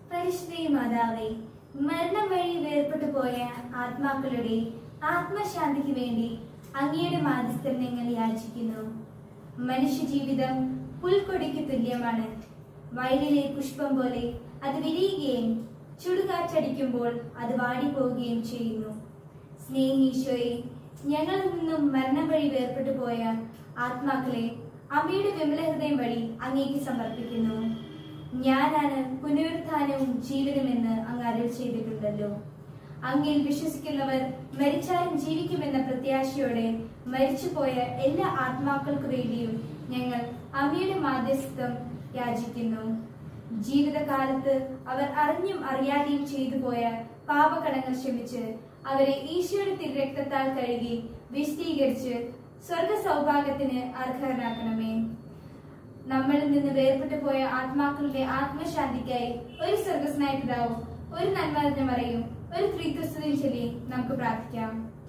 പരിശുദ്ധി മാതാവേ മരണം വഴി വേർപെട്ടു പോയ ആത്മാക്കളുടെ ആത്മശാന്തിക്ക് വേണ്ടി അങ്ങയുടെ മാധ്യസ്ഥം ഞങ്ങൾ യാചിക്കുന്നു മനുഷ്യജീവിതം പുൽക്കൊടിക്ക് തുല്യമാണ് വയലിലെ പുഷ്പം പോലെ അത് വിരിയുകയും ചുടുകാറ്റടിക്കുമ്പോൾ അത് വാടിപ്പോവുകയും ചെയ്യുന്നു സ്നേഹീശോയെ ഞങ്ങളിൽ നിന്നും മരണം വഴി വേർപെട്ടു പോയ ആത്മാക്കളെ അമ്മയുടെ വിമല ഹൃദയം വഴി അങ്ങേക്ക് സമർപ്പിക്കുന്നു ഞാനാണ് പുനരുത്ഥാനവും ജീവനുമെന്ന് അങ്ങ് അരുൾ ചെയ്തിട്ടുണ്ടല്ലോ അങ്ങിൽ വിശ്വസിക്കുന്നവർ മരിച്ചാലും ജീവിക്കുമെന്ന പ്രത്യാശയോടെ മരിച്ചുപോയ എല്ലാ ആത്മാക്കൾക്കു വേണ്ടിയും ഞങ്ങൾ അമ്മയുടെ മാധ്യസ്ഥം യാചിക്കുന്നു ജീവിതകാലത്ത് അവർ അറിഞ്ഞും അറിയാതെയും ചെയ്തു പോയ പാപകടങ്ങൾ ക്ഷമിച്ച് അവരെ ഈശോയുടെ തിരക്തത്താൽ കഴുകി വിശദീകരിച്ച് സ്വർഗ സൗഭാഗ്യത്തിന് അർഹരാക്കണമേ നമ്മളിൽ നിന്ന് വേർപെട്ടു പോയ ആത്മാക്കളുടെ ആത്മശാന്തിക്കായി ഒരു സ്വർഗസ്നായ പിതാവും ഒരു നന്മ നിറഞ്ഞ മറയും ഒരു ത്രിത്വസ്തുതിയും ചൊല്ലി നമുക്ക് പ്രാർത്ഥിക്കാം